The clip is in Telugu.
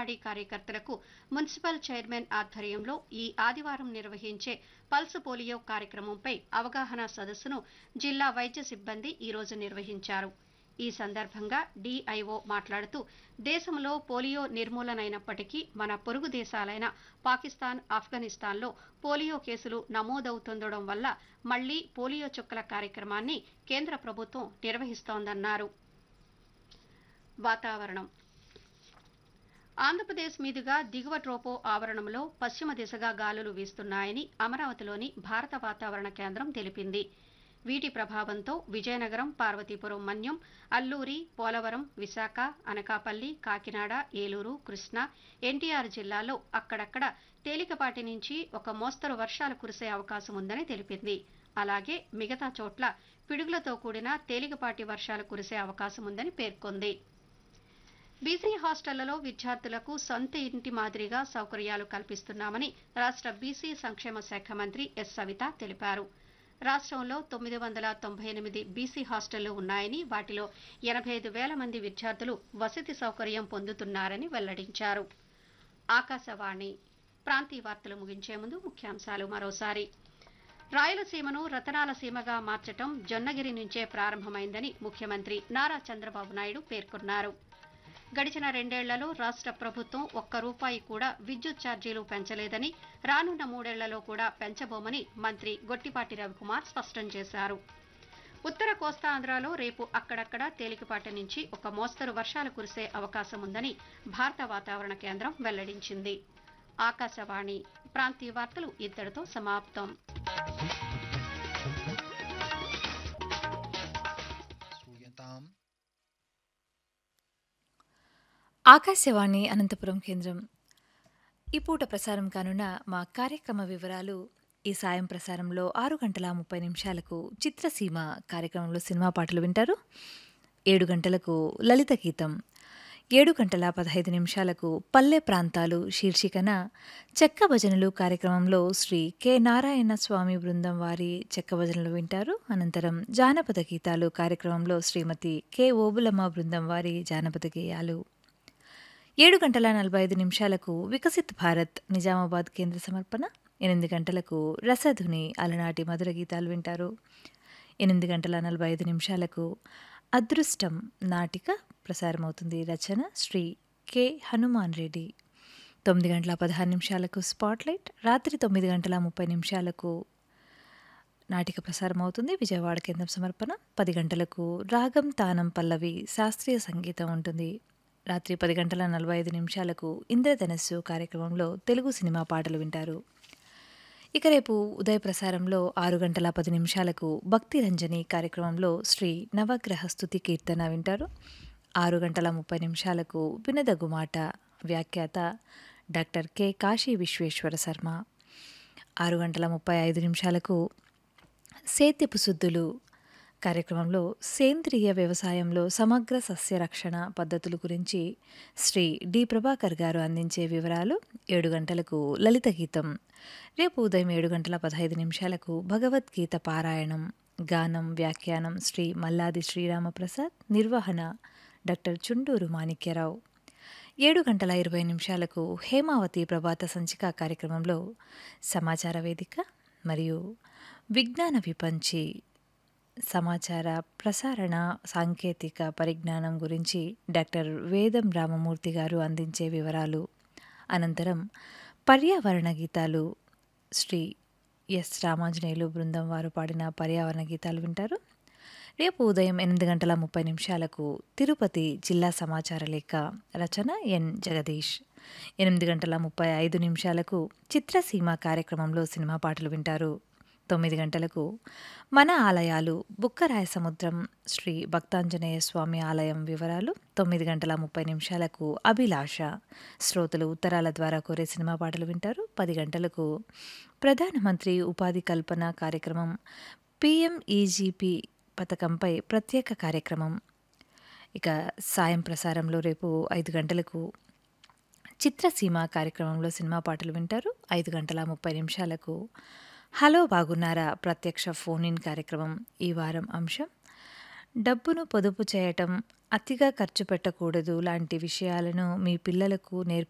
అంగన్వాడీ కార్యకర్తలకు మున్సిపల్ చైర్మన్ ఆధ్వర్యంలో ఈ ఆదివారం నిర్వహించే పల్స్ పోలియో కార్యక్రమంపై అవగాహన సదస్సును జిల్లా వైద్య సిబ్బంది ఈరోజు నిర్వహించారు ఈ సందర్భంగా డిఐఓ మాట్లాడుతూ దేశంలో పోలియో నిర్మూలనైనప్పటికీ మన పొరుగు దేశాలైన పాకిస్తాన్ ఆఫ్ఘనిస్తాన్లో పోలియో కేసులు నమోదవుతుండడం వల్ల మళ్లీ పోలియో చుక్కల కార్యక్రమాన్ని కేంద్ర ప్రభుత్వం నిర్వహిస్తోందన్నారు వాతావరణం ఆంధ్రప్రదేశ్ మీదుగా దిగువ ట్రోపో ఆవరణంలో పశ్చిమ దిశగా గాలులు వీస్తున్నాయని అమరావతిలోని భారత వాతావరణ కేంద్రం తెలిపింది వీటి ప్రభావంతో విజయనగరం పార్వతీపురం మన్యం అల్లూరి పోలవరం విశాఖ అనకాపల్లి కాకినాడ ఏలూరు కృష్ణా ఎన్టీఆర్ జిల్లాలో అక్కడక్కడ తేలికపాటి నుంచి ఒక మోస్తరు వర్షాలు కురిసే అవకాశం ఉందని తెలిపింది అలాగే మిగతా చోట్ల పిడుగులతో కూడిన తేలికపాటి వర్షాలు కురిసే అవకాశం ఉందని పేర్కొంది బీసీ హాస్టళ్లలో విద్యార్థులకు సొంత ఇంటి మాదిరిగా సౌకర్యాలు కల్పిస్తున్నామని రాష్ట్ర బీసీ సంక్షేమ శాఖ మంత్రి ఎస్ సవిత తెలిపారు రాష్ట్రంలో తొమ్మిది వందల తొంభై ఎనిమిది బీసీ హాస్టళ్లు ఉన్నాయని వాటిలో ఎనభై ఐదు వేల మంది విద్యార్థులు వసతి సౌకర్యం పొందుతున్నారని వెల్లడించారు ఆకాశవాణి ప్రాంతీయ వార్తలు ముగించే ముందు ముఖ్యాంశాలు మరోసారి రాయలసీమను రతనాల సీమగా మార్చటం జొన్నగిరి నుంచే ప్రారంభమైందని ముఖ్యమంత్రి నారా చంద్రబాబు నాయుడు పేర్కొన్నారు గడిచిన రెండేళ్లలో రాష్ట్ర ప్రభుత్వం ఒక్క రూపాయి కూడా విద్యుత్ ఛార్జీలు పెంచలేదని రానున్న మూడేళ్లలో కూడా పెంచబోమని మంత్రి గొట్టిపాటి రవికుమార్ స్పష్టం చేశారు ఉత్తర కోస్తాంధ్రలో రేపు అక్కడక్కడ తేలికపాటి నుంచి ఒక మోస్తరు వర్షాలు కురిసే అవకాశం ఉందని భారత వాతావరణ కేంద్రం వెల్లడించింది ఆకాశవాణి ప్రాంతీయ వార్తలు ఇద్దరితో సమాప్తం श्रूयताम् ఆకాశవాణి అనంతపురం కేంద్రం ఈ పూట ప్రసారం కానున్న మా కార్యక్రమ వివరాలు ఈ సాయం ప్రసారంలో ఆరు గంటల ముప్పై నిమిషాలకు చిత్రసీమ కార్యక్రమంలో సినిమా పాటలు వింటారు ఏడు గంటలకు లలిత గీతం ఏడు గంటల పదహైదు నిమిషాలకు పల్లె ప్రాంతాలు శీర్షికన చెక్క భజనలు కార్యక్రమంలో శ్రీ కె నారాయణ స్వామి బృందం వారి చెక్క భజనలు వింటారు అనంతరం జానపద గీతాలు కార్యక్రమంలో శ్రీమతి కె ఓబులమ్మ బృందం వారి జానపద గేయాలు ఏడు గంటల నలభై ఐదు నిమిషాలకు వికసిత్ భారత్ నిజామాబాద్ కేంద్ర సమర్పణ ఎనిమిది గంటలకు రసధుని అలనాటి మధుర గీతాలు వింటారు ఎనిమిది గంటల నలభై ఐదు నిమిషాలకు అదృష్టం నాటిక ప్రసారమవుతుంది రచన శ్రీ కె హనుమాన్ రెడ్డి తొమ్మిది గంటల పదహారు నిమిషాలకు స్పాట్లైట్ రాత్రి తొమ్మిది గంటల ముప్పై నిమిషాలకు నాటిక ప్రసారం అవుతుంది విజయవాడ కేంద్రం సమర్పణ పది గంటలకు రాగం తానం పల్లవి శాస్త్రీయ సంగీతం ఉంటుంది రాత్రి పది గంటల నలభై ఐదు నిమిషాలకు ఇంద్రధనస్సు కార్యక్రమంలో తెలుగు సినిమా పాటలు వింటారు ఇక రేపు ఉదయ ప్రసారంలో ఆరు గంటల పది నిమిషాలకు భక్తి రంజని కార్యక్రమంలో శ్రీ నవగ్రహ స్తుతి కీర్తన వింటారు ఆరు గంటల ముప్పై నిమిషాలకు వినదగు మాట వ్యాఖ్యాత డాక్టర్ కె కాశీ విశ్వేశ్వర శర్మ ఆరు గంటల ముప్పై ఐదు నిమిషాలకు సేద్యపు శుద్ధులు కార్యక్రమంలో సేంద్రియ వ్యవసాయంలో సమగ్ర సస్య రక్షణ పద్ధతుల గురించి శ్రీ డి ప్రభాకర్ గారు అందించే వివరాలు ఏడు గంటలకు లలిత గీతం రేపు ఉదయం ఏడు గంటల పదహైదు నిమిషాలకు భగవద్గీత పారాయణం గానం వ్యాఖ్యానం శ్రీ మల్లాది శ్రీరామప్రసాద్ నిర్వహణ డాక్టర్ చుండూరు మాణిక్యరావు ఏడు గంటల ఇరవై నిమిషాలకు హేమావతి ప్రభాత సంచిక కార్యక్రమంలో సమాచార వేదిక మరియు విజ్ఞాన విపంచి సమాచార ప్రసారణ సాంకేతిక పరిజ్ఞానం గురించి డాక్టర్ వేదం రామమూర్తి గారు అందించే వివరాలు అనంతరం పర్యావరణ గీతాలు శ్రీ ఎస్ రామాంజనేయులు బృందం వారు పాడిన పర్యావరణ గీతాలు వింటారు రేపు ఉదయం ఎనిమిది గంటల ముప్పై నిమిషాలకు తిరుపతి జిల్లా సమాచార లేఖ రచన ఎన్ జగదీష్ ఎనిమిది గంటల ముప్పై ఐదు నిమిషాలకు చిత్రసీమ కార్యక్రమంలో సినిమా పాటలు వింటారు తొమ్మిది గంటలకు మన ఆలయాలు బుక్కరాయ సముద్రం శ్రీ భక్తాంజనేయ స్వామి ఆలయం వివరాలు తొమ్మిది గంటల ముప్పై నిమిషాలకు అభిలాష శ్రోతలు ఉత్తరాల ద్వారా కోరే సినిమా పాటలు వింటారు పది గంటలకు ప్రధానమంత్రి ఉపాధి కల్పన కార్యక్రమం పిఎంఈజీపీ పథకంపై ప్రత్యేక కార్యక్రమం ఇక సాయం ప్రసారంలో రేపు ఐదు గంటలకు చిత్రసీమ కార్యక్రమంలో సినిమా పాటలు వింటారు ఐదు గంటల ముప్పై నిమిషాలకు హలో బాగున్నారా ప్రత్యక్ష ఫోన్ ఇన్ కార్యక్రమం ఈ వారం అంశం డబ్బును పొదుపు చేయటం అతిగా ఖర్చు పెట్టకూడదు లాంటి విషయాలను మీ పిల్లలకు నేర్పి